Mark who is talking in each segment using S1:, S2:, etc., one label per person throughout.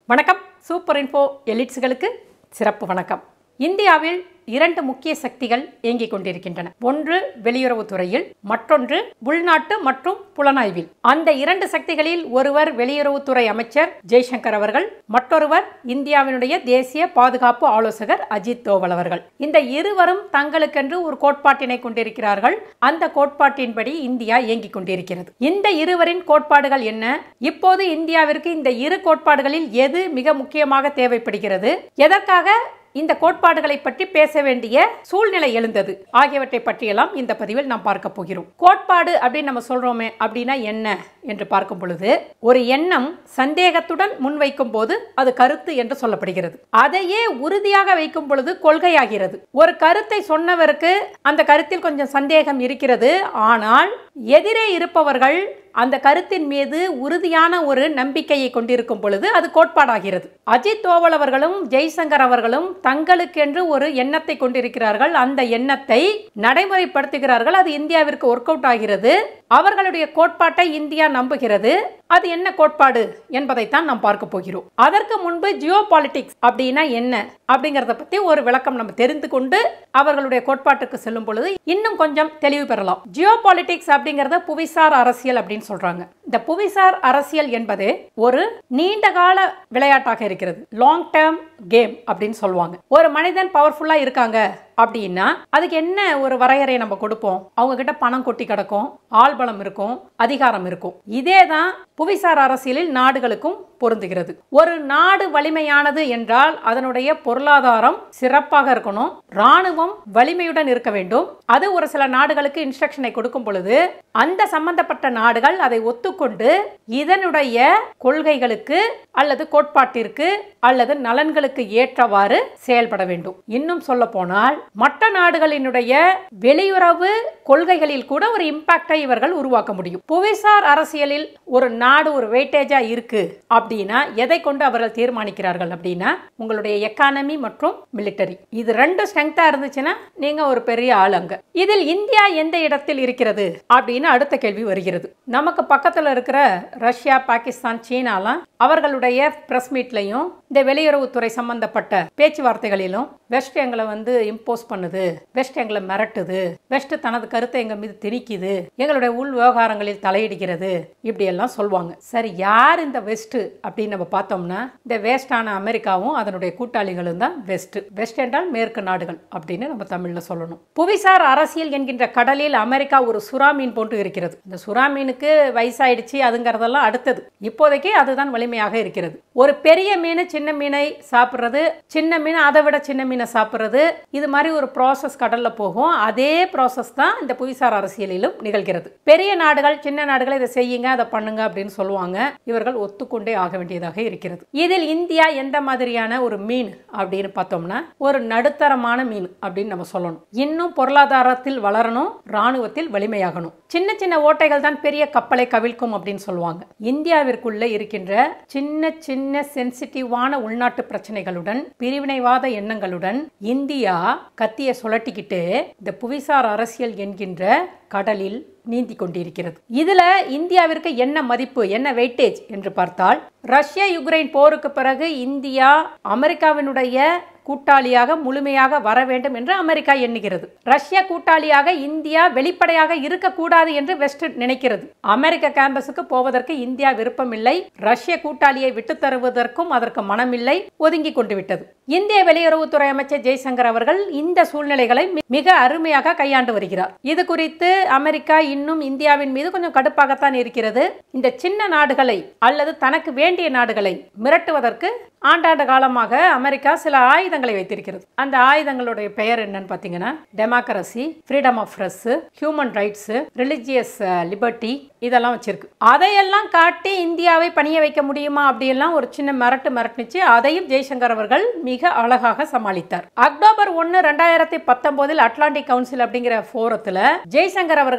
S1: வணக்கம் super info எலிட்ஸ்களுக்கு சிறப்பு வணக்கம் இந்தியாவில் இரண்டு முக்கிய சக்திகள் இயங்கிக் கொண்டிருக்கின்றன ஒன்று வெளியுறவுத்துறையில் மற்றொன்று உள்நாட்டு மற்றும் புலனாய்வில் அந்த இரண்டு சக்திகளில் ஒருவர் வெளியுறவுத்துறை அமைச்சர் ஜெய்சங்கர் அவர்கள் மற்றொருவர் இந்தியாவினுடைய தேசிய பாதுகாப்பு ஆலோசகர் அஜித் தோவல் அவர்கள் இந்த இருவரும் தங்களுக்கென்று ஒரு கோட்பாட்டினை கொண்டிருக்கிறார்கள் அந்த கோட்பாட்டின்படி இந்தியா இயங்கிக் கொண்டிருக்கிறது இந்த இருவரின் கோட்பாடுகள் என்ன இப்போது இந்தியாவிற்கு இந்த இரு கோட்பாடுகளில் எது மிக முக்கியமாக தேவைப்படுகிறது எதற்காக இந்த கோட்பாடுகளை பற்றி பேச வேண்டிய சூழ்நிலை எழுந்தது ஆகியவற்றை பற்றியெல்லாம் இந்த பதிவில் நாம் பார்க்க போகிறோம் கோட்பாடு அப்படின்னு நம்ம சொல்றோமே அப்படின்னா என்ன என்று பார்க்கும் பொழுது ஒரு எண்ணம் சந்தேகத்துடன் முன்வைக்கும் போது அது கருத்து என்று சொல்லப்படுகிறது அதையே உறுதியாக வைக்கும் பொழுது கொள்கையாகிறது ஒரு கருத்தை சொன்னவருக்கு அந்த கருத்தில் கொஞ்சம் சந்தேகம் இருக்கிறது ஆனால் எதிரே இருப்பவர்கள் அந்த கருத்தின் மீது உறுதியான ஒரு நம்பிக்கையை கொண்டிருக்கும் பொழுது அது கோட்பாடாகிறது அஜித் தோவல் அவர்களும் ஜெய்சங்கர் அவர்களும் தங்களுக்கென்று ஒரு எண்ணத்தை கொண்டிருக்கிறார்கள் அந்த எண்ணத்தை நடைமுறைப்படுத்துகிறார்கள் அது இந்தியாவிற்கு ஒர்க் அவுட் ஆகிறது அவர்களுடைய கோட்பாட்டை இந்தியா நம்புகிறது அது என்ன கோட்பாடு என்பதைத்தான் நாம் பார்க்க போகிறோம் அதற்கு முன்பு ஜியோ பாலிட்டிக்ஸ் அப்படின்னா என்ன அப்படிங்கறத பத்தி ஒரு விளக்கம் நம்ம தெரிந்து கொண்டு அவர்களுடைய கோட்பாட்டுக்கு செல்லும் பொழுது இன்னும் கொஞ்சம் தெளிவு பெறலாம் ஜியோ பாலிட்டிக்ஸ் அப்படிங்கறத புவிசார் அரசியல் அப்படின்னு சொல்றாங்க இந்த புவிசார் அரசியல் என்பது ஒரு நீண்ட கால விளையாட்டாக இருக்கிறது லாங் டேர்ம் கேம் அப்படின்னு சொல்லுவாங்க ஒரு மனிதன் பவர்ஃபுல்லா இருக்காங்க அப்படின்னா அதுக்கு என்ன ஒரு வரையறை நம்ம கொடுப்போம் அவங்க கிட்ட பணம் கொட்டி கிடக்கும் ஆள்பலம் இருக்கும் அதிகாரம் இருக்கும் இதே தான் புவிசார் அரசியலில் நாடுகளுக்கும் பொருந்துகிறது ஒரு நாடு வலிமையானது என்றால் அதனுடைய பொருளாதாரம் சிறப்பாக இருக்கணும் ராணுவம் வலிமையுடன் இருக்க வேண்டும் அது ஒரு சில நாடுகளுக்கு இன்ஸ்ட்ரக்ஷனை கொடுக்கும் பொழுது அந்த சம்பந்தப்பட்ட நாடுகள் அதை ஒத்துக்கொண்டு இதனுடைய கொள்கைகளுக்கு அல்லது கோட்பாட்டிற்கு அல்லது நலன்களுக்கு ஏற்றவாறு செயல்பட வேண்டும் இன்னும் சொல்ல போனால் மற்ற நாடுகளினுடைய வெளியுறவு கொள்கைகளில் கூட ஒரு இம்பாக்டை இவர்கள் உருவாக்க முடியும் புவிசார் அரசியலில் ஒரு நாடு ஒரு வெயிட்டேஜா இருக்கு அப்படின்னா எதை கொண்டு அவர்கள் தீர்மானிக்கிறார்கள் அப்படின்னா உங்களுடைய எக்கானமி மற்றும் மிலிட்டரி இது ரெண்டு ஸ்ட்ரெங்தா இருந்துச்சுன்னா நீங்க ஒரு பெரிய ஆள் அங்க இதில் இந்தியா எந்த இடத்தில் இருக்கிறது அப்படின்னு அடுத்த கேள்வி வருகிறது நமக்கு பக்கத்துல இருக்கிற ரஷ்யா பாகிஸ்தான் சீனாலாம் அவர்களுடைய பிரஸ் மீட்லையும் இந்த வெளியுறவுத்துறை சம்பந்தப்பட்ட பேச்சுவார்த்தைகளிலும் வெஸ்ட் எங்களை வந்து இம்போஸ் பண்ணுது வெஸ்ட் எங்களை மிரட்டுது வெஸ்ட் தனது கருத்தை எங்க மீது திணிக்குது எங்களுடைய உள் விவகாரங்களில் தலையிடுகிறது இப்படி எல்லாம் சொல்லுவாங்க சரி யார் இந்த வெஸ்ட் அப்படின்னு நம்ம பார்த்தோம்னா இந்த வேஸ்டான அமெரிக்காவும் அதனுடைய கூட்டாளிகளும் தான் வெஸ்ட் வெஸ்ட் என்றால் மேற்கு நாடுகள் அப்படின்னு நம்ம தமிழ்ல சொல்லணும் புவிசார் அரசியல் என்கின்ற கடலில் அமெரிக்கா ஒரு சுறா மீன் போன்று இருக்கிறது இந்த சுறா மீனுக்கு வயசாயிடுச்சு அதுங்கிறதெல்லாம் அடுத்தது இப்போதைக்கு அதுதான் வலிமையாக இருக்கிறது ஒரு பெரிய மீன் சின்ன மீனை சாப்பிட்றது சின்ன மீன் அதை விட சின்ன மீனை சாப்பிட்றது இது மாதிரி ஒரு ப்ராசஸ் கடல்ல போகும் அதே ப்ராசஸ் தான் இந்த புவிசார் அரசியலிலும் நிகழ்கிறது பெரிய நாடுகள் சின்ன நாடுகள் இதை செய்யுங்க அதை பண்ணுங்க அப்படின்னு சொல்லுவாங்க இவர்கள் ஒத்துக்கொண்டே ஆக வேண்டியதாக இருக்கிறது இதில் இந்தியா எந்த மாதிரியான ஒரு மீன் அப்படின்னு பார்த்தோம்னா ஒரு நடுத்தரமான மீன் அப்படின்னு நம்ம சொல்லணும் இன்னும் பொருளாதாரத்தில் வளரணும் ராணுவத்தில் வலிமையாகணும் சின்ன சின்ன ஓட்டைகள் தான் பெரிய கப்பலை கவிழ்க்கும் அப்படின்னு சொல்லுவாங்க இந்தியாவிற்குள்ள இருக்கின்ற சின்ன சின்ன சென்சிட்டிவான உள்நாட்டு பிரச்சனைகளுடன் பிரிவினைவாத எண்ணங்களுடன் இந்தியா கத்திய சுழட்டிக்கிட்டு இந்த புவிசார் அரசியல் என்கின்ற கடலில் நீந்தி கொண்டிருக்கிறது இதுல இந்தியாவிற்கு என்ன மதிப்பு என்ன வெயிட்டேஜ் என்று பார்த்தால் ரஷ்யா யுக்ரைன் போருக்கு பிறகு இந்தியா அமெரிக்காவினுடைய கூட்டாளியாக முழுமையாக வர வேண்டும் என்று அமெரிக்கா எண்ணுகிறது ரஷ்யா கூட்டாளியாக இந்தியா வெளிப்படையாக இருக்கக்கூடாது என்று வெஸ்ட் நினைக்கிறது அமெரிக்க கேம்பஸுக்கு போவதற்கு இந்தியா விருப்பமில்லை ரஷ்ய கூட்டாளியை விட்டு தருவதற்கும் அதற்கு மனமில்லை ஒதுங்கி கொண்டு விட்டது இந்திய வெளியுறவுத்துறை அமைச்சர் ஜெய்சங்கர் அவர்கள் இந்த சூழ்நிலைகளை மிக அருமையாக கையாண்டு வருகிறார் இது குறித்து அமெரிக்கா இன்னும் இந்தியாவின் மீது கொஞ்சம் கடுப்பாகத்தான் இருக்கிறது இந்த சின்ன நாடுகளை அல்லது தனக்கு வேண்டிய நாடுகளை மிரட்டுவதற்கு ஆண்டாண்டு காலமாக அமெரிக்கா சில ஆயுதங்களை வைத்திருக்கிறது அந்த ஆயுதங்களுடைய பெயர் என்னன்னு பார்த்தீங்கன்னா democracy freedom of press human rights religious liberty இதெல்லாம் வச்சிருக்கு அதையெல்லாம் காட்டி இந்தியாவை பணிய வைக்க முடியுமா அப்படியெல்லாம் ஒரு சின்ன மிரட்டு மிரட்டுச்சு அதையும் ஜெய்சங்கர் அவர்கள் மிக அழகாக சமாளித்தார் அக்டோபர் ஒன்று ரெண்டாயிரத்தி பத்தொன்பதில் அட்லாண்டிக் கவுன்சில் அப்படிங்கிற போரத்தில் ஜெய்சங்கர் அவர்கள்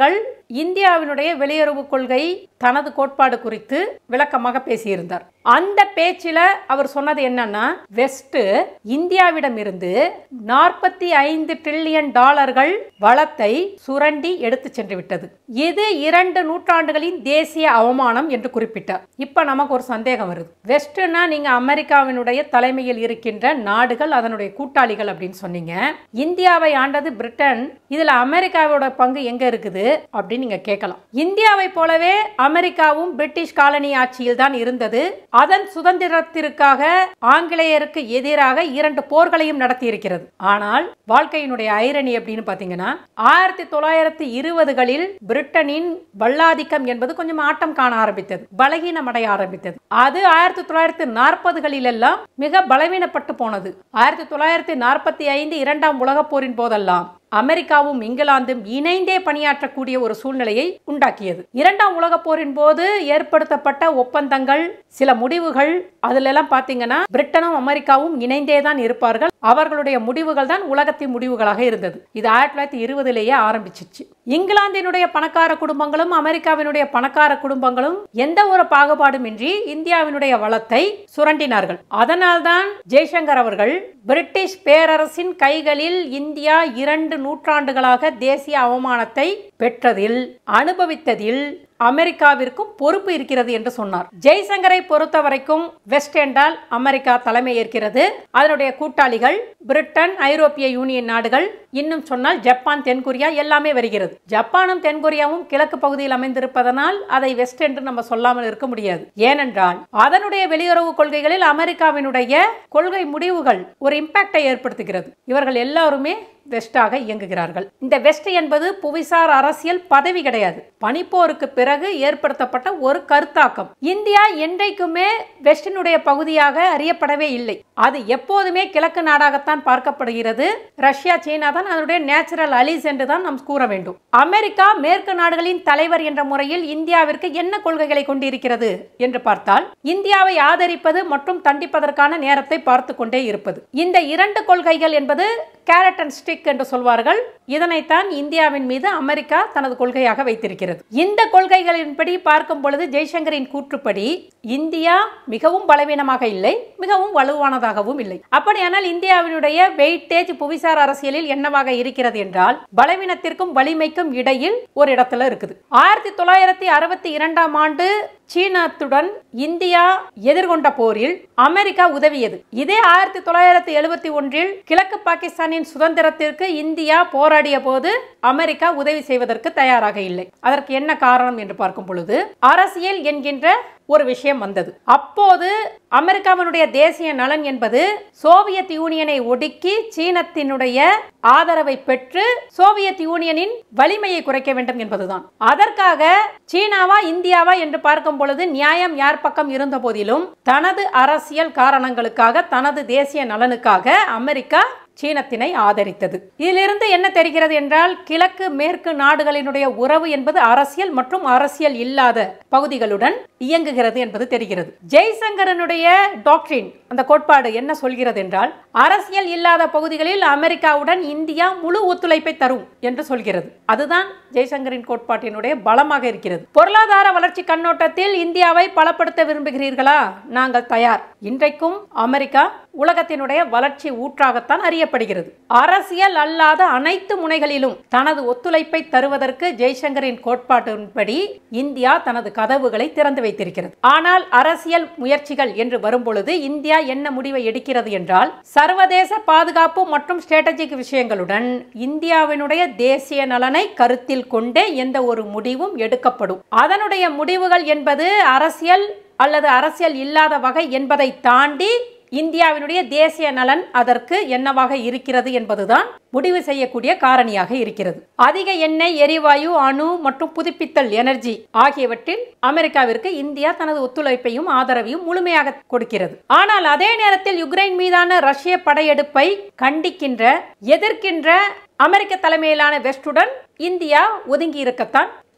S1: இந்தியாவினுடைய வெளியுறவு கொள்கை தனது கோட்பாடு குறித்து விளக்கமாக பேசியிருந்தார் அந்த பேச்சில் அவர் சொன்னது என்னன்னா வெஸ்ட் இந்தியாவிடமிருந்து நாற்பத்தி ஐந்து ட்ரில்லியன் டாலர்கள் வளத்தை சுரண்டி எடுத்து சென்று விட்டது இது இரண்டு நூற்றாண்டுகளின் தேசிய அவமானம் என்று குறிப்பிட்டார் இப்ப நமக்கு ஒரு சந்தேகம் வருது வெஸ்ட்னா நீங்க அமெரிக்காவினுடைய தலைமையில் இருக்கின்ற நாடுகள் அதனுடைய கூட்டாளிகள் அப்படின்னு சொன்னீங்க இந்தியாவை ஆண்டது பிரிட்டன் இதுல அமெரிக்காவோட பங்கு எங்க இருக்குது அப்படின்னு நீங்க கேட்கலாம் இந்தியாவை போலவே அமெரிக்காவும் பிரிட்டிஷ் காலனி ஆட்சியில் தான் இருந்தது அதன் சுதந்திரத்திற்காக ஆங்கிலேயருக்கு எதிராக இரண்டு போர்களையும் நடத்தி இருக்கிறது ஆனால் வாழ்க்கையினுடைய ஐரணி அப்படின்னு பாத்தீங்கன்னா ஆயிரத்தி தொள்ளாயிரத்தி இருபதுகளில் பிரிட்டனின் வல்லாதிக்கம் என்பது கொஞ்சம் ஆட்டம் காண ஆரம்பித்தது பலகீனம் அடைய ஆரம்பித்தது அது ஆயிரத்தி தொள்ளாயிரத்தி நாற்பதுகளில் எல்லாம் மிக பலவீனப்பட்டு போனது ஆயிரத்தி தொள்ளாயிரத்தி நாற்பத்தி ஐந்து இரண்டாம் உலகப் போரின் போதெல்லாம் அமெரிக்காவும் இங்கிலாந்தும் இணைந்தே பணியாற்றக்கூடிய ஒரு சூழ்நிலையை உண்டாக்கியது இரண்டாம் உலகப் போரின் போது ஏற்படுத்தப்பட்ட ஒப்பந்தங்கள் சில முடிவுகள் அதுல எல்லாம் பாத்தீங்கன்னா பிரிட்டனும் அமெரிக்காவும் இணைந்தே தான் இருப்பார்கள் அவர்களுடைய முடிவுகள் தான் உலகத்தின் முடிவுகளாக இருந்தது இது ஆயிரத்தி தொள்ளாயிரத்தி இருபதுலேயே ஆரம்பிச்சிச்சு இங்கிலாந்தினுடைய பணக்கார குடும்பங்களும் அமெரிக்காவினுடைய பணக்கார குடும்பங்களும் எந்த ஒரு பாகுபாடுமின்றி இந்தியாவினுடைய வளத்தை சுரண்டினார்கள் அதனால்தான் ஜெய்சங்கர் அவர்கள் பிரிட்டிஷ் பேரரசின் கைகளில் இந்தியா இரண்டு நூற்றாண்டுகளாக தேசிய அவமானத்தை பெற்றதில் அனுபவித்ததில் அமெரிக்காவிற்கும் பொறுப்பு இருக்கிறது என்று சொன்னார் ஜெய்சங்கரை பொறுத்த வரைக்கும் வெஸ்ட் என்றால் அமெரிக்கா தலைமை ஏற்கிறது அதனுடைய கூட்டாளிகள் பிரிட்டன் ஐரோப்பிய யூனியன் நாடுகள் இன்னும் சொன்னால் ஜப்பான் தென்கொரியா எல்லாமே வருகிறது ஜப்பானும் தென்கொரியாவும் கிழக்கு பகுதியில் அமைந்திருப்பதனால் அதை வெஸ்ட் என்று நம்ம சொல்லாமல் இருக்க முடியாது ஏனென்றால் அதனுடைய வெளியுறவு கொள்கைகளில் அமெரிக்காவினுடைய கொள்கை முடிவுகள் ஒரு இம்பாக்டை ஏற்படுத்துகிறது இவர்கள் எல்லாருமே வெஸ்டாக இயங்குகிறார்கள் இந்த வெஸ்ட் என்பது புவிசார் அரசியல் பதவி கிடையாது பனிப்போருக்கு பிறகு ஏற்படுத்தப்பட்ட ஒரு கருத்தாக்கம் இந்தியா என்றைக்குமே வெஸ்டினுடைய பகுதியாக அறியப்படவே இல்லை அது எப்போதுமே கிழக்கு நாடாகத்தான் பார்க்கப்படுகிறது ரஷ்யா சீனா தான் அதனுடைய நேச்சுரல் அலிஸ் என்று தான் நாம் கூற வேண்டும் அமெரிக்கா மேற்கு நாடுகளின் தலைவர் என்ற முறையில் இந்தியாவிற்கு என்ன கொள்கைகளை கொண்டிருக்கிறது என்று பார்த்தால் இந்தியாவை ஆதரிப்பது மற்றும் தண்டிப்பதற்கான நேரத்தை பார்த்து கொண்டே இருப்பது இந்த இரண்டு கொள்கைகள் என்பது கேரட் அண்ட் ஸ்டிக் என்று சொல்வார்கள் இதனைத்தான் இந்தியாவின் மீது அமெரிக்கா தனது கொள்கையாக வைத்திருக்கிறது இந்த கொள்கைகளின்படி பார்க்கும் பொழுது ஜெய்சங்கரின் கூற்றுப்படி இந்தியா மிகவும் பலவீனமாக இல்லை மிகவும் வலுவானதாகவும் இல்லை அப்படியானால் இந்தியாவினுடைய வெயிட்டேஜ் புவிசார் அரசியலில் என்னவாக இருக்கிறது என்றால் பலவீனத்திற்கும் வலிமைக்கும் இடையில் ஒரு இடத்துல இருக்குது ஆயிரத்தி தொள்ளாயிரத்தி அறுபத்தி இரண்டாம் ஆண்டு சீனாத்துடன் இந்தியா எதிர்கொண்ட போரில் அமெரிக்கா உதவியது இதே ஆயிரத்தி தொள்ளாயிரத்தி எழுபத்தி ஒன்றில் கிழக்கு பாகிஸ்தானின் சுதந்திரத்திற்கு இந்தியா போராடிய போது அமெரிக்கா உதவி செய்வதற்கு தயாராக இல்லை அதற்கு என்ன காரணம் என்று பார்க்கும் பொழுது அரசியல் என்கின்ற ஒரு விஷயம் வந்தது அப்போது அமெரிக்காவினுடைய தேசிய நலன் என்பது சோவியத் யூனியனை ஒடுக்கி சீனத்தினுடைய ஆதரவை பெற்று சோவியத் யூனியனின் வலிமையை குறைக்க வேண்டும் என்பதுதான் அதற்காக சீனாவா இந்தியாவா என்று பார்க்கும் பொழுது நியாயம் யார் பக்கம் இருந்த போதிலும் தனது அரசியல் காரணங்களுக்காக தனது தேசிய நலனுக்காக அமெரிக்கா சீனத்தினை ஆதரித்தது இதிலிருந்து என்ன தெரிகிறது என்றால் கிழக்கு மேற்கு நாடுகளினுடைய உறவு என்பது அரசியல் மற்றும் அரசியல் இல்லாத பகுதிகளுடன் இயங்குகிறது என்பது தெரிகிறது ஜெய்சங்கரனுடைய டாக்டரின் அந்த கோட்பாடு என்ன சொல்கிறது என்றால் அரசியல் இல்லாத பகுதிகளில் அமெரிக்காவுடன் இந்தியா முழு ஒத்துழைப்பை தரும் என்று சொல்கிறது அதுதான் ஜெய்சங்கரின் கோட்பாட்டினுடைய பலமாக இருக்கிறது பொருளாதார வளர்ச்சி கண்ணோட்டத்தில் இந்தியாவை பலப்படுத்த விரும்புகிறீர்களா நாங்கள் தயார் இன்றைக்கும் அமெரிக்கா உலகத்தினுடைய வளர்ச்சி ஊற்றாகத்தான் அறியப்படுகிறது அரசியல் அல்லாத அனைத்து முனைகளிலும் தனது ஒத்துழைப்பை தருவதற்கு ஜெய்சங்கரின் கோட்பாட்டின்படி இந்தியா தனது கதவுகளை திறந்து வைத்திருக்கிறது ஆனால் அரசியல் முயற்சிகள் என்று வரும்பொழுது இந்தியா என்ன முடிவை எடுக்கிறது என்றால் சர்வதேச பாதுகாப்பு மற்றும் ஸ்ட்ராட்டஜிக் விஷயங்களுடன் இந்தியாவினுடைய தேசிய நலனை கருத்தில் கொண்டே எந்த ஒரு முடிவும் எடுக்கப்படும் அதனுடைய முடிவுகள் என்பது அரசியல் அல்லது அரசியல் இல்லாத வகை என்பதை தாண்டி இந்தியாவினுடைய தேசிய நலன் அதற்கு என்னவாக இருக்கிறது என்பதுதான் முடிவு செய்யக்கூடிய காரணியாக இருக்கிறது அதிக எண்ணெய் எரிவாயு அணு மற்றும் புதுப்பித்தல் எனர்ஜி ஆகியவற்றில் அமெரிக்காவிற்கு இந்தியா தனது ஒத்துழைப்பையும் ஆதரவையும் முழுமையாக கொடுக்கிறது ஆனால் அதே நேரத்தில் யுக்ரைன் மீதான ரஷ்ய படையெடுப்பை கண்டிக்கின்ற எதிர்க்கின்ற அமெரிக்க தலைமையிலான வெஸ்டுடன் இந்தியா ஒதுங்கி இருக்கத்தான்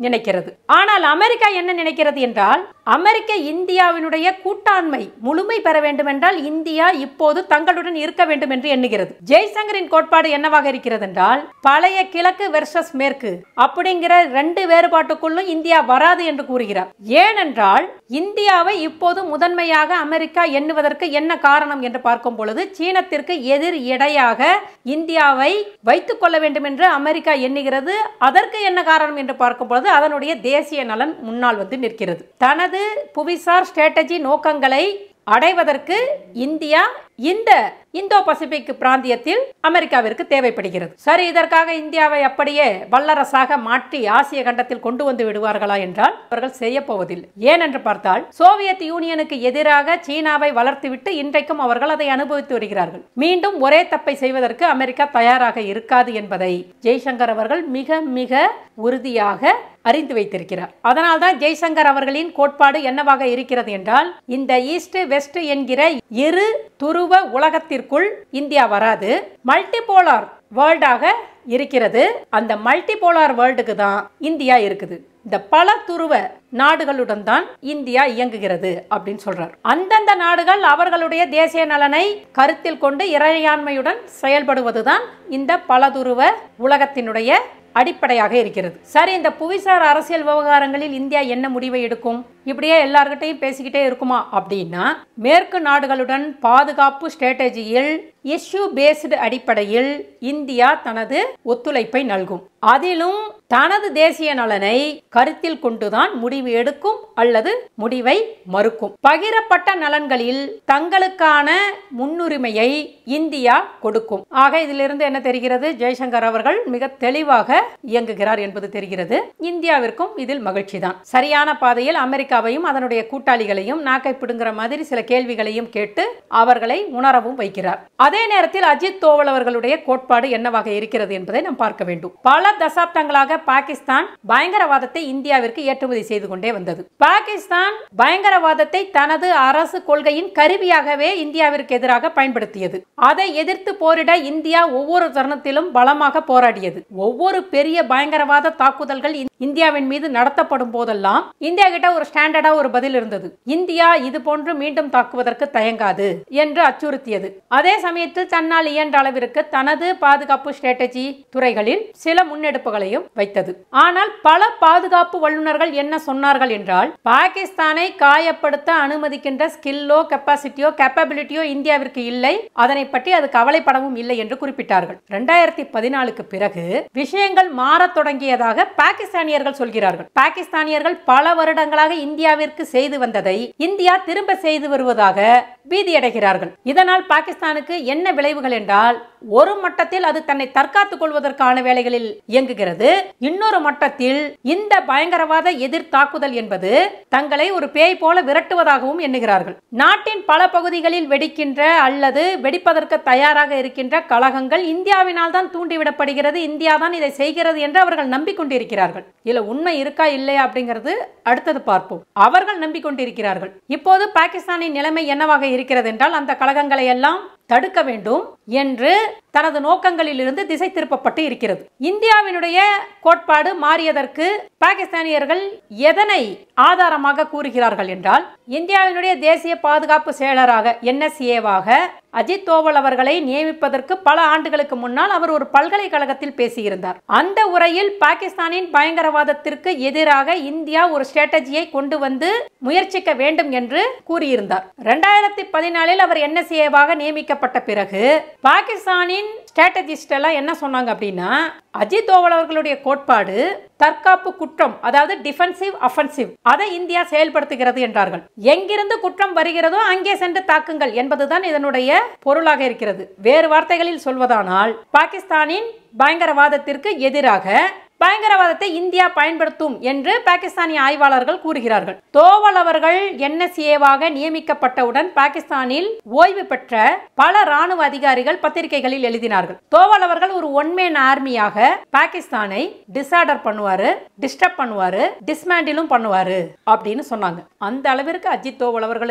S1: நினைக்கிறது ஆனால் அமெரிக்கா என்ன நினைக்கிறது என்றால் அமெரிக்க இந்தியாவினுடைய கூட்டாண்மை முழுமை பெற வேண்டும் என்றால் இந்தியா இப்போது தங்களுடன் இருக்க வேண்டும் என்று எண்ணுகிறது ஜெய்சங்கரின் கோட்பாடு என்னவாக இருக்கிறது என்றால் பழைய கிழக்கு வெர்சஸ் மேற்கு அப்படிங்கிற ரெண்டு வேறுபாட்டுக்குள்ளும் இந்தியா வராது என்று கூறுகிறார் ஏனென்றால் இந்தியாவை இப்போது முதன்மையாக அமெரிக்கா எண்ணுவதற்கு என்ன காரணம் என்று பார்க்கும் பொழுது சீனத்திற்கு எதிர் எடையாக இந்தியாவை வைத்துக் கொள்ள வேண்டும் என்று அமெரிக்கா எண்ணுகிறது அதற்கு என்ன காரணம் என்று பார்க்கும் பொழுது அதனுடைய தேசிய நலன் முன்னால் வந்து நிற்கிறது தனது புவிசார் ஸ்ட்ராட்டஜி நோக்கங்களை அடைவதற்கு இந்தியா இந்த இந்தோ பசிபிக் பிராந்தியத்தில் அமெரிக்காவிற்கு தேவைப்படுகிறது சரி இதற்காக இந்தியாவை அப்படியே வல்லரசாக மாற்றி ஆசிய கண்டத்தில் கொண்டு வந்து விடுவார்களா என்றால் அவர்கள் செய்ய போவதில்லை ஏனென்று பார்த்தால் சோவியத் யூனியனுக்கு எதிராக சீனாவை வளர்த்துவிட்டு இன்றைக்கும் அவர்கள் அதை அனுபவித்து வருகிறார்கள் மீண்டும் ஒரே தப்பை செய்வதற்கு அமெரிக்கா தயாராக இருக்காது என்பதை ஜெய்சங்கர் அவர்கள் மிக மிக உறுதியாக அறிந்து வைத்திருக்கிறார் அதனால்தான் ஜெய்சங்கர் அவர்களின் கோட்பாடு என்னவாக இருக்கிறது என்றால் இந்த ஈஸ்ட் வெஸ்ட் என்கிற இரு துருவ உலகத்திற்குள் இந்தியா வராது மல்டிபோலார் வேர்ல்டாக இருக்கிறது அந்த மல்டிபோலார் வேர்ல்டுக்கு தான் இந்தியா இருக்குது இந்த பல துருவ நாடுகளுடன் தான் இந்தியா இயங்குகிறது அப்படின்னு சொல்றார் அந்தந்த நாடுகள் அவர்களுடைய தேசிய நலனை கருத்தில் கொண்டு இறையாண்மையுடன் செயல்படுவதுதான் இந்த பலதுருவ உலகத்தினுடைய அடிப்படையாக இருக்கிறது சரி இந்த புவிசார் அரசியல் விவகாரங்களில் இந்தியா என்ன முடிவை எடுக்கும் இப்படியே எல்லார்கிட்டையும் பேசிக்கிட்டே இருக்குமா அப்படின்னா மேற்கு நாடுகளுடன் பாதுகாப்பு ஸ்ட்ராட்டஜியில் இஷ்யூ பேஸ்டு அடிப்படையில் இந்தியா தனது ஒத்துழைப்பை நல்கும் அதிலும் தனது தேசிய நலனை கருத்தில் கொண்டுதான் முடிவு எடுக்கும் அல்லது முடிவை மறுக்கும் பகிரப்பட்ட நலன்களில் தங்களுக்கான முன்னுரிமையை இந்தியா கொடுக்கும் ஆக இதிலிருந்து என்ன தெரிகிறது ஜெய்சங்கர் அவர்கள் மிக தெளிவாக இயங்குகிறார் என்பது தெரிகிறது இந்தியாவிற்கும் இதில் மகிழ்ச்சி தான் சரியான பாதையில் அமெரிக்காவையும் அதனுடைய கூட்டாளிகளையும் நாக்கை பிடுங்குற மாதிரி சில கேள்விகளையும் கேட்டு அவர்களை உணரவும் வைக்கிறார் அதே நேரத்தில் அஜித் தோவல் அவர்களுடைய கோட்பாடு என்னவாக இருக்கிறது என்பதை நாம் பார்க்க வேண்டும் பல தசாப்தங்களாக பாகிஸ்தான் பயங்கரவாதத்தை இந்தியாவிற்கு ஏற்றுமதி செய்து கொண்டே வந்தது பாகிஸ்தான் பயங்கரவாதத்தை தனது அரசு கொள்கையின் கருவியாகவே இந்தியாவிற்கு எதிராக பயன்படுத்தியது அதை எதிர்த்து போரிட இந்தியா ஒவ்வொரு தருணத்திலும் பலமாக போராடியது ஒவ்வொரு பெரிய பயங்கரவாத தாக்குதல்கள் இந்தியாவின் மீது நடத்தப்படும் போதெல்லாம் இந்தியா கிட்ட ஒரு ஸ்டாண்டர்டா ஒரு பதில் இருந்தது இந்தியா இது போன்று மீண்டும் தாக்குவதற்கு தயங்காது என்று அச்சுறுத்தியது அதே சமயத்தில் தன்னால் இயன்ற அளவிற்கு தனது பாதுகாப்பு ஸ்ட்ராட்டஜி துறைகளில் சில முன்னெடுப்புகளையும் வைத்தது ஆனால் பல பாதுகாப்பு வல்லுநர்கள் என்ன சொன்னார்கள் என்றால் பாகிஸ்தானை காயப்படுத்த அனுமதிக்கின்ற ஸ்கில்லோ கெப்பாசிட்டியோ கேப்பபிலிட்டியோ இந்தியாவிற்கு இல்லை அதனை பற்றி அது கவலைப்படவும் இல்லை என்று குறிப்பிட்டார்கள் இரண்டாயிரத்தி பதினாலுக்கு பிறகு விஷயங்கள் மாறத் தொடங்கியதாக பாகிஸ்தானியர்கள் சொல்கிறார்கள் பாகிஸ்தானியர்கள் பல வருடங்களாக இந்தியாவிற்கு செய்து வந்ததை இந்தியா திரும்ப செய்து வருவதாக பீதியடைகிறார்கள் இதனால் பாகிஸ்தானுக்கு என்ன விளைவுகள் என்றால் ஒரு மட்டத்தில் அது தன்னை தற்காத்துக் கொள்வதற்கான வேலைகளில் இயங்குகிறது இன்னொரு மட்டத்தில் இந்த பயங்கரவாத எதிர் தாக்குதல் என்பது தங்களை ஒரு பேய் போல விரட்டுவதாகவும் எண்ணுகிறார்கள் நாட்டின் பல பகுதிகளில் வெடிக்கின்ற அல்லது வெடிப்பதற்கு தயாராக இருக்கின்ற கழகங்கள் இந்தியாவினால் தான் தூண்டிவிடப்படுகிறது இந்தியா தான் இதை செய்கிறது என்று அவர்கள் நம்பிக்கொண்டிருக்கிறார்கள் இதுல உண்மை இருக்கா இல்லையா அப்படிங்கிறது அடுத்தது பார்ப்போம் அவர்கள் நம்பிக்கொண்டிருக்கிறார்கள் இப்போது பாகிஸ்தானின் நிலைமை என்னவாக இருக்கிறது என்றால் அந்த கழகங்களை எல்லாம் தடுக்க வேண்டும் என்று தனது நோக்கங்களில் இருந்து திசை திருப்பப்பட்டு இருக்கிறது இந்தியாவினுடைய கோட்பாடு மாறியதற்கு பாகிஸ்தானியர்கள் எதனை ஆதாரமாக கூறுகிறார்கள் என்றால் இந்தியாவினுடைய தேசிய பாதுகாப்பு செயலராக என்எஸ்ஏவாக அஜித் தோவல் அவர்களை நியமிப்பதற்கு பல ஆண்டுகளுக்கு முன்னால் அவர் ஒரு பல்கலைக்கழகத்தில் பேசியிருந்தார் அந்த உரையில் பாகிஸ்தானின் பயங்கரவாதத்திற்கு எதிராக இந்தியா ஒரு ஸ்ட்ராட்டஜியை கொண்டு வந்து முயற்சிக்க வேண்டும் என்று கூறியிருந்தார் இரண்டாயிரத்தி பதினாலில் அவர் என்எஸ்ஏவாக நியமிக்கப்பட்ட பிறகு பாகிஸ்தானின் ஸ்ட்ராட்டஜிஸ்ட் எல்லாம் என்ன சொன்னாங்க அப்படின்னா அஜித் தோவல் அவர்களுடைய கோட்பாடு தற்காப்பு குற்றம் அதாவது டிஃபென்சிவ் அஃபென்சிவ் அதை இந்தியா செயல்படுத்துகிறது என்றார்கள் எங்கிருந்து குற்றம் வருகிறதோ அங்கே சென்று தாக்குங்கள் என்பதுதான் இதனுடைய பொருளாக இருக்கிறது வேறு வார்த்தைகளில் சொல்வதானால் பாகிஸ்தானின் பயங்கரவாதத்திற்கு எதிராக பயங்கரவாதத்தை இந்தியா பயன்படுத்தும் என்று பாகிஸ்தானிய ஆய்வாளர்கள் கூறுகிறார்கள் தோவல் அவர்கள் என்எஸ்ஏவாக நியமிக்கப்பட்டவுடன் பாகிஸ்தானில் ஓய்வு பெற்ற பல ராணுவ அதிகாரிகள் பத்திரிகைகளில் எழுதினார்கள் தோவல் அவர்கள் ஒரு ஒன்மேன் ஆர்மியாக பாகிஸ்தானை டிசார்டர் பண்ணுவாரு டிஸ்டர்ப் பண்ணுவாரு டிஸ்மேண்டிலும் பண்ணுவாரு அப்படின்னு சொன்னாங்க அந்த அளவிற்கு அஜித் தோவல் அவர்களுக்கு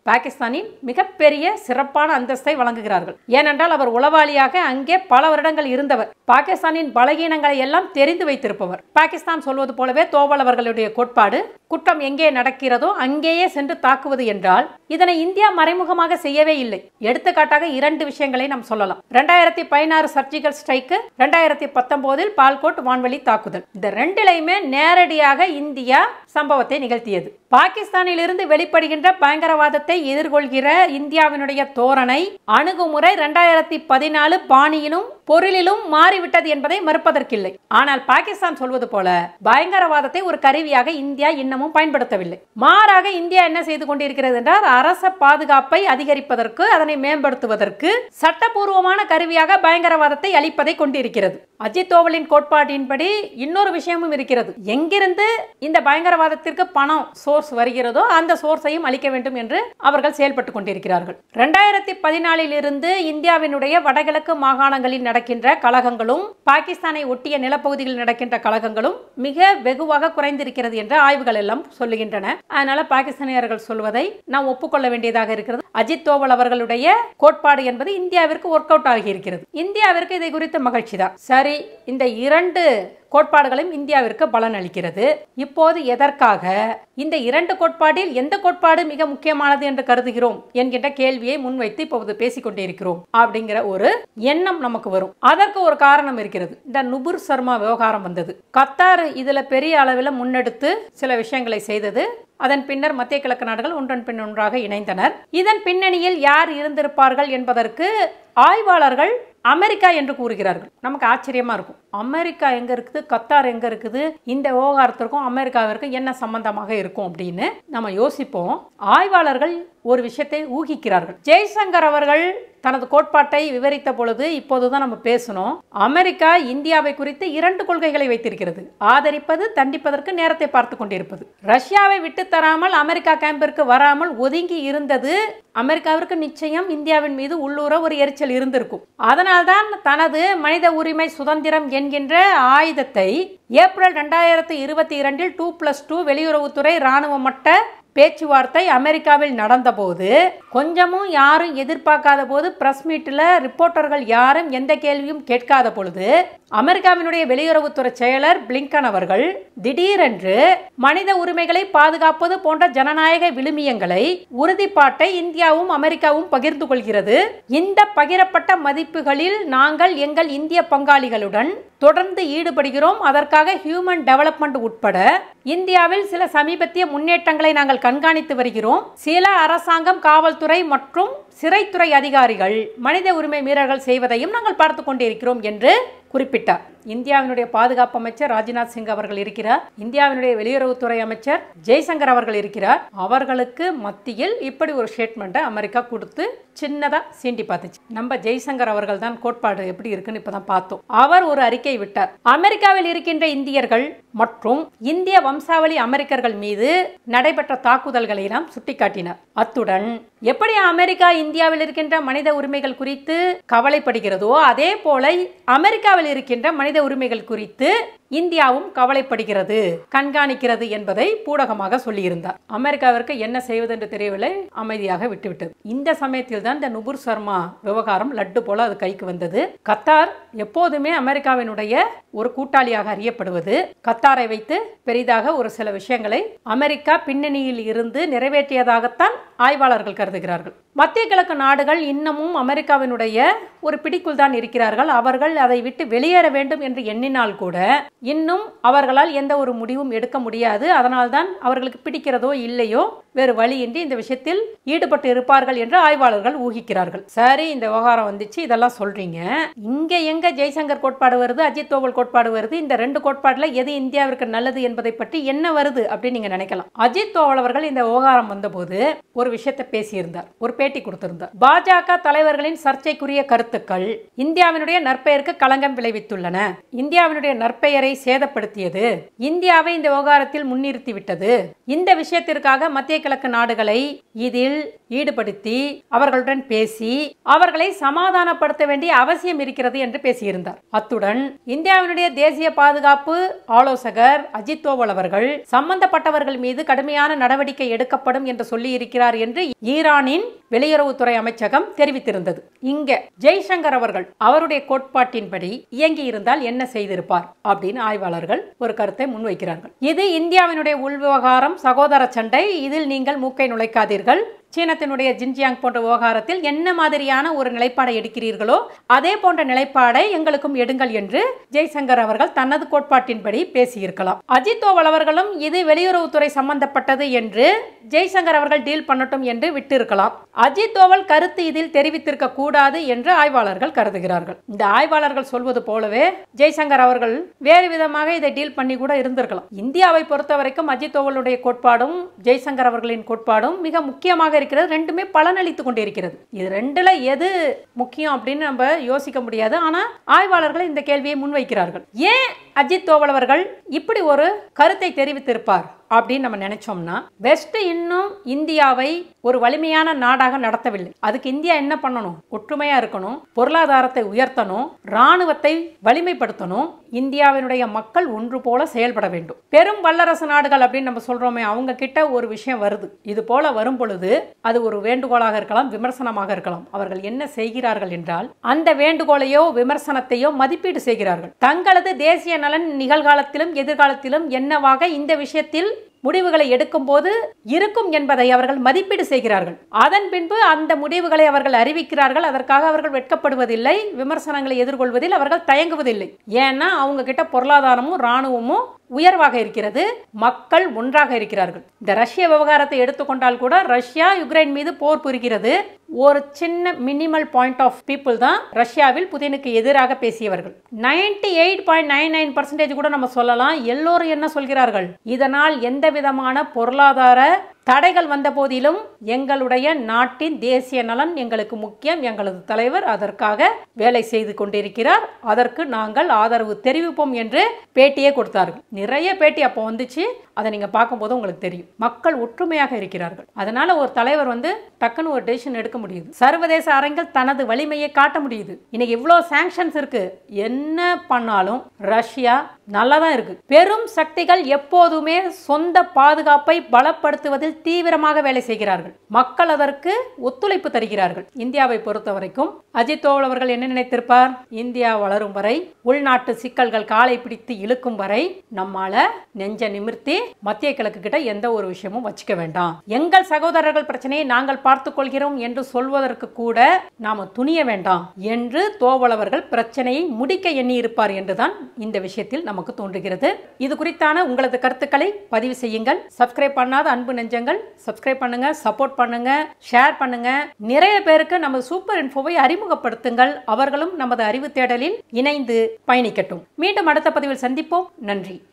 S1: பாகிஸ்தானின் மிகப்பெரிய சிறப்பான அந்தஸ்தை வழங்குகிறார்கள் ஏனென்றால் அவர் உளவாளியாக அங்கே பல வருடங்கள் இருந்தவர் பாகிஸ்தானின் பலகீனங்களை எல்லாம் தெரிந்து வைத்திருப்பவர் பாகிஸ்தான் சொல்வது போலவே தோவல் அவர்களுடைய கோட்பாடு குற்றம் எங்கே நடக்கிறதோ அங்கேயே சென்று தாக்குவது என்றால் இதனை இந்தியா மறைமுகமாக செய்யவே இல்லை எடுத்துக்காட்டாக இரண்டு விஷயங்களை நாம் சொல்லலாம் ரெண்டாயிரத்தி பதினாறு சர்ஜிக்கல் ஸ்ட்ரைக்கு ரெண்டாயிரத்தி பத்தொன்பதில் பால்கோட் வான்வழி தாக்குதல் இந்த ரெண்டிலையுமே நேரடியாக இந்தியா சம்பவத்தை நிகழ்த்தியது பாகிஸ்தானில் இருந்து வெளிப்படுகின்ற பயங்கரவாதத்தை எதிர்கொள்கிற இந்தியாவினுடைய தோரணை அணுகுமுறை ரெண்டாயிரத்தி பதினாலு பாணியிலும் பொருளிலும் மாறிவிட்டது என்பதை மறுப்பதற்கில்லை ஆனால் பாகிஸ்தான் சொல்வது போல பயங்கரவாதத்தை ஒரு கருவியாக இந்தியா இன்னமும் பயன்படுத்தவில்லை மாறாக இந்தியா என்ன செய்து கொண்டிருக்கிறது என்றால் அரச பாதுகாப்பை அதிகரிப்பதற்கு அதனை மேம்படுத்துவதற்கு சட்டபூர்வமான கருவியாக பயங்கரவாதத்தை அளிப்பதை கொண்டிருக்கிறது அஜித் தோவலின் கோட்பாட்டின்படி இன்னொரு விஷயமும் இருக்கிறது எங்கிருந்து இந்த பயங்கரவாதத்திற்கு பணம் சோர்ஸ் வருகிறதோ அந்த சோர்ஸையும் அளிக்க வேண்டும் என்று அவர்கள் செயல்பட்டு கொண்டிருக்கிறார்கள் ரெண்டாயிரத்தி பதினாலில் இருந்து இந்தியாவினுடைய வடகிழக்கு மாகாணங்களில் நடக்கின்ற கழகங்களும் பாகிஸ்தானை ஒட்டிய நிலப்பகுதிகளில் நடக்கின்ற கழகங்களும் மிக வெகுவாக குறைந்திருக்கிறது என்று ஆய்வுகள் எல்லாம் சொல்லுகின்றன அதனால பாகிஸ்தானியர்கள் சொல்வதை நாம் ஒப்புக்கொள்ள வேண்டியதாக இருக்கிறது அஜித் தோவல் அவர்களுடைய கோட்பாடு என்பது இந்தியாவிற்கு ஒர்க் அவுட் ஆகி இருக்கிறது இந்தியாவிற்கு இதை குறித்து மகிழ்ச்சி தான் சரி இந்த இரண்டு கோட்பாடுகளும் இந்தியாவிற்கு பலன் அளிக்கிறது இப்போது எதற்காக இந்த இரண்டு கோட்பாட்டில் எந்த கோட்பாடு மிக முக்கியமானது என்று கருதுகிறோம் என்கின்ற கேள்வியை முன்வைத்து இப்போது பேசிக் கொண்டிருக்கிறோம் அப்படிங்கிற ஒரு எண்ணம் நமக்கு வரும் அதற்கு ஒரு காரணம் இருக்கிறது இந்த நுபுர் சர்மா விவகாரம் வந்தது கத்தார் இதுல பெரிய அளவில் முன்னெடுத்து சில விஷயங்களை செய்தது அதன் பின்னர் மத்திய கிழக்கு நாடுகள் ஒன்றன் பின் ஒன்றாக இணைந்தனர் இதன் பின்னணியில் யார் இருந்திருப்பார்கள் என்பதற்கு ஆய்வாளர்கள் அமெரிக்கா என்று கூறுகிறார்கள் நமக்கு ஆச்சரியமா இருக்கும் அமெரிக்கா எங்க இருக்குது கத்தார் எங்க இருக்குது இந்த விவகாரத்திற்கும் அமெரிக்காவிற்கும் என்ன சம்பந்தமாக இருக்கும் அப்படின்னு நம்ம யோசிப்போம் ஆய்வாளர்கள் ஒரு விஷயத்தை ஊகிக்கிறார்கள் ஜெய்சங்கர் அவர்கள் தனது கோட்பாட்டை விவரித்த பொழுது இப்போதுதான் நம்ம பேசணும் அமெரிக்கா இந்தியாவை குறித்து இரண்டு கொள்கைகளை வைத்திருக்கிறது ஆதரிப்பது தண்டிப்பதற்கு நேரத்தை பார்த்து கொண்டிருப்பது ரஷ்யாவை விட்டு தராமல் அமெரிக்கா கேம்பிற்கு வராமல் ஒதுங்கி இருந்தது அமெரிக்காவிற்கு நிச்சயம் இந்தியாவின் மீது உள்ளூர ஒரு எரிச்சல் இருந்திருக்கும் அதனால்தான் தனது மனித உரிமை சுதந்திரம் என்கின்ற ஆயுதத்தை ஏப்ரல் ரெண்டாயிரத்தி இருபத்தி இரண்டில் டூ பிளஸ் டூ வெளியுறவுத்துறை ராணுவ மட்ட பேச்சுவார்த்தை அமெரிக்காவில் நடந்தபோது கொஞ்சமும் யாரும் எதிர்பார்க்காத போது பிரஸ் மீட்டில் ரிப்போர்ட்டர்கள் யாரும் எந்த கேள்வியும் கேட்காத பொழுது அமெரிக்காவினுடைய வெளியுறவுத்துறை செயலர் பிளிங்கன் அவர்கள் திடீரென்று மனித உரிமைகளை பாதுகாப்பது போன்ற ஜனநாயக விழுமியங்களை உறுதிப்பாட்டை இந்தியாவும் அமெரிக்காவும் பகிர்ந்து கொள்கிறது இந்த பகிரப்பட்ட மதிப்புகளில் நாங்கள் எங்கள் இந்திய பங்காளிகளுடன் தொடர்ந்து ஈடுபடுகிறோம் அதற்காக ஹியூமன் டெவலப்மெண்ட் உட்பட இந்தியாவில் சில சமீபத்திய முன்னேற்றங்களை நாங்கள் கண்காணித்து வருகிறோம் சில அரசாங்கம் காவல்துறை மற்றும் சிறைத்துறை அதிகாரிகள் மனித உரிமை மீறல்கள் செய்வதையும் நாங்கள் பார்த்து கொண்டிருக்கிறோம் என்று குறிப்பிட்டார் இந்தியாவினுடைய பாதுகாப்பு அமைச்சர் ராஜ்நாத் சிங் அவர்கள் இருக்கிறார் இந்தியாவினுடைய வெளியுறவுத்துறை அமைச்சர் ஜெய்சங்கர் அவர்கள் இருக்கிறார் அவர்களுக்கு மத்தியில் இப்படி ஒரு ஸ்டேட்மெண்ட்டை அமெரிக்கா கொடுத்து சின்னதா சீண்டி பார்த்துச்சு நம்ம ஜெய்சங்கர் அவர்கள் தான் கோட்பாடு எப்படி இருக்குன்னு இப்பதான் பார்த்தோம் அவர் ஒரு அறிக்கை விட்டார் அமெரிக்காவில் இருக்கின்ற இந்தியர்கள் மற்றும் இந்திய வம்சாவளி அமெரிக்கர்கள் மீது நடைபெற்ற தாக்குதல்களை எல்லாம் சுட்டிக்காட்டினார் அத்துடன் எப்படி அமெரிக்கா இந்தியாவில் இருக்கின்ற மனித உரிமைகள் குறித்து கவலைப்படுகிறதோ அதே போல அமெரிக்காவில் இருக்கின்ற மனித உரிமைகள் குறித்து இந்தியாவும் கவலைப்படுகிறது கண்காணிக்கிறது என்பதை பூடகமாக சொல்லியிருந்தார் அமெரிக்காவிற்கு என்ன செய்வது என்று தெரியவில்லை அமைதியாக விட்டுவிட்டது இந்த சமயத்தில் தான் இந்த நுபுர் சர்மா விவகாரம் லட்டு போல அது கைக்கு வந்தது கத்தார் எப்போதுமே அமெரிக்காவினுடைய ஒரு கூட்டாளியாக அறியப்படுவது கத்தாரை வைத்து பெரிதாக ஒரு சில விஷயங்களை அமெரிக்கா பின்னணியில் இருந்து நிறைவேற்றியதாகத்தான் ஆய்வாளர்கள் கருதுகிறார்கள் மத்திய கிழக்கு நாடுகள் இன்னமும் அமெரிக்காவினுடைய ஒரு பிடிக்குள் தான் இருக்கிறார்கள் அவர்கள் அதை விட்டு வெளியேற வேண்டும் என்று எண்ணினால் கூட இன்னும் அவர்களால் எந்த ஒரு முடிவும் எடுக்க முடியாது அதனால்தான் அவர்களுக்கு பிடிக்கிறதோ இல்லையோ வேறு வழியின்றி இந்த விஷயத்தில் ஈடுபட்டு இருப்பார்கள் என்று ஆய்வாளர்கள் ஊகிக்கிறார்கள் சரி இந்த விவகாரம் வந்துச்சு இதெல்லாம் சொல்றீங்க இங்க எங்க ஜெய்சங்கர் கோட்பாடு வருது அஜித் தோவல் கோட்பாடு வருது இந்த ரெண்டு கோட்பாடுல எது இந்தியாவிற்கு நல்லது என்பதை பற்றி என்ன வருது அப்படின்னு நீங்க நினைக்கலாம் அஜித் தோவல் அவர்கள் இந்த விவகாரம் வந்தபோது ஒரு விஷயத்தை பேசியிருந்தார் ஒரு பேட்டி கொடுத்திருந்தார் பாஜக தலைவர்களின் சர்ச்சைக்குரிய கருத்துக்கள் இந்தியாவினுடைய நற்பெயருக்கு களங்கம் விளைவித்துள்ளன இந்தியாவினுடைய நற்பெயரை நிலையை சேதப்படுத்தியது இந்தியாவை இந்த விவகாரத்தில் முன்னிறுத்திவிட்டது இந்த விஷயத்திற்காக மத்திய கிழக்கு நாடுகளை இதில் ஈடுபடுத்தி அவர்களுடன் பேசி அவர்களை சமாதானப்படுத்த வேண்டிய அவசியம் இருக்கிறது என்று பேசியிருந்தார் அத்துடன் இந்தியாவினுடைய தேசிய பாதுகாப்பு ஆலோசகர் அஜித் தோவல் அவர்கள் சம்பந்தப்பட்டவர்கள் மீது கடுமையான நடவடிக்கை எடுக்கப்படும் என்று சொல்லி இருக்கிறார் என்று ஈரானின் வெளியுறவுத்துறை அமைச்சகம் தெரிவித்திருந்தது இங்க ஜெய்சங்கர் அவர்கள் அவருடைய கோட்பாட்டின்படி இயங்கி இருந்தால் என்ன செய்திருப்பார் அப்படின்னு ஆய்வாளர்கள் ஒரு கருத்தை முன்வைக்கிறார்கள் இது இந்தியாவினுடைய உள்விவகாரம் சகோதர சண்டை இதில் நீங்கள் மூக்கை நுழைக்காதீர்கள் சீனத்தினுடைய ஜின்ஜியாங் போன்ற விவகாரத்தில் என்ன மாதிரியான ஒரு நிலைப்பாடை எடுக்கிறீர்களோ அதே போன்ற நிலைப்பாடை எங்களுக்கும் எடுங்கள் என்று ஜெய்சங்கர் அவர்கள் தனது கோட்பாட்டின்படி பேசியிருக்கலாம் அஜித் தோவல் அவர்களும் இது வெளியுறவுத்துறை சம்பந்தப்பட்டது என்று ஜெய்சங்கர் அவர்கள் டீல் பண்ணட்டும் என்று விட்டிருக்கலாம் அஜித் தோவல் கருத்து இதில் தெரிவித்திருக்க கூடாது என்று ஆய்வாளர்கள் கருதுகிறார்கள் இந்த ஆய்வாளர்கள் சொல்வது போலவே ஜெய்சங்கர் அவர்கள் வேறு விதமாக இதை டீல் பண்ணி கூட இருந்திருக்கலாம் இந்தியாவை பொறுத்த வரைக்கும் அஜித் தோவலுடைய கோட்பாடும் ஜெய்சங்கர் அவர்களின் கோட்பாடும் மிக முக்கியமாக இருக்கிறது ரெண்டுமே பலனளித்து கொண்டிருக்கிறது இது ரெண்டுல எது முக்கியம் அப்படின்னு நம்ம யோசிக்க முடியாது ஆனா ஆய்வாளர்கள் இந்த கேள்வியை முன்வைக்கிறார்கள் ஏன் அஜித் தோவல் அவர்கள் இப்படி ஒரு கருத்தை தெரிவித்திருப்பார் அப்படின்னு நம்ம நினைச்சோம்னா வெஸ்ட் இன்னும் இந்தியாவை ஒரு வலிமையான நாடாக நடத்தவில்லை அதுக்கு இந்தியா என்ன பண்ணணும் ஒற்றுமையா இருக்கணும் பொருளாதாரத்தை உயர்த்தணும் ராணுவத்தை வலிமைப்படுத்தணும் இந்தியாவினுடைய மக்கள் ஒன்று போல செயல்பட வேண்டும் பெரும் வல்லரசு நாடுகள் அப்படின்னு நம்ம சொல்றோமே அவங்க கிட்ட ஒரு விஷயம் வருது இது போல வரும் பொழுது அது ஒரு வேண்டுகோளாக இருக்கலாம் விமர்சனமாக இருக்கலாம் அவர்கள் என்ன செய்கிறார்கள் என்றால் அந்த வேண்டுகோளையோ விமர்சனத்தையோ மதிப்பீடு செய்கிறார்கள் தங்களது தேசிய நலன் நிகழ்காலத்திலும் எதிர்காலத்திலும் என்னவாக இந்த விஷயத்தில் முடிவுகளை எடுக்கும்போது இருக்கும் என்பதை அவர்கள் மதிப்பீடு செய்கிறார்கள் அதன் பின்பு அந்த முடிவுகளை அவர்கள் அறிவிக்கிறார்கள் அதற்காக அவர்கள் வெட்கப்படுவதில்லை விமர்சனங்களை எதிர்கொள்வதில் அவர்கள் தயங்குவதில்லை ஏன்னா அவங்க கிட்ட பொருளாதாரமும் ராணுவமும் உயர்வாக இருக்கிறது மக்கள் ஒன்றாக இருக்கிறார்கள் இந்த ரஷ்ய விவகாரத்தை எடுத்துக்கொண்டால் கூட ரஷ்யா யுக்ரைன் மீது போர் புரிகிறது ஒரு சின்ன மினிமல் பாயிண்ட் ஆஃப் பீப்புள் தான் ரஷ்யாவில் புதினுக்கு எதிராக பேசியவர்கள் ninety eight point nine nine percentage கூட நம்ம சொல்லலாம் எல்லோரும் என்ன சொல்கிறார்கள் இதனால் எந்த விதமான பொருளாதார தடைகள் வந்த போதிலும் எங்களுடைய நாட்டின் தேசிய நலன் எங்களுக்கு முக்கியம் எங்களது தலைவர் அதற்காக வேலை செய்து கொண்டிருக்கிறார் அதற்கு நாங்கள் ஆதரவு தெரிவிப்போம் என்று பேட்டியே கொடுத்தார்கள் நிறைய பேட்டி அப்போ வந்துச்சு அதை நீங்க பார்க்கும்போது உங்களுக்கு தெரியும் மக்கள் ஒற்றுமையாக இருக்கிறார்கள் அதனால ஒரு தலைவர் வந்து டக்குன்னு ஒரு டெசிஷன் எடுக்க முடியுது சர்வதேச அரங்கில் தனது வலிமையை காட்ட முடியுது இன்னைக்கு இவ்வளோ சாங்ஷன்ஸ் இருக்கு என்ன பண்ணாலும் ரஷ்யா நல்லா தான் இருக்கு பெரும் சக்திகள் எப்போதுமே சொந்த பாதுகாப்பை பலப்படுத்துவதில் தீவிரமாக வேலை செய்கிறார்கள் மக்கள் அதற்கு ஒத்துழைப்பு தருகிறார்கள் இந்தியாவை பொறுத்த வரைக்கும் அஜித் தோவல் அவர்கள் என்ன நினைத்திருப்பார் இந்தியா வளரும் வரை உள்நாட்டு சிக்கல்கள் காலை பிடித்து இழுக்கும் வரை நம்மால நெஞ்ச நிமிர்த்தி மத்திய கிழக்கு கிட்ட எந்த ஒரு விஷயமும் வச்சுக்க வேண்டாம் எங்கள் சகோதரர்கள் பிரச்சனையை நாங்கள் பார்த்துக் கொள்கிறோம் என்று சொல்வதற்கு கூட நாம துணிய வேண்டாம் என்று தோவல் அவர்கள் பிரச்சனையை முடிக்க எண்ணி இருப்பார் என்றுதான் இந்த விஷயத்தில் நமக்கு தோன்றுகிறது இது குறித்தான உங்களது கருத்துக்களை பதிவு செய்யுங்கள் சப்ஸ்கிரைப் பண்ணாத அன்பு நெஞ்சங்கள் சப்ஸ்கிரைப் பண்ணுங்க சப்போர்ட் பண்ணுங்க ஷேர் பண்ணுங்க நிறைய பேருக்கு நமது சூப்பர் இன்ஃபோவை அறிமுகப்படுத்துங்கள் அவர்களும் நமது அறிவு தேடலில் இணைந்து பயணிக்கட்டும் மீண்டும் அடுத்த பதிவில் சந்திப்போம் நன்றி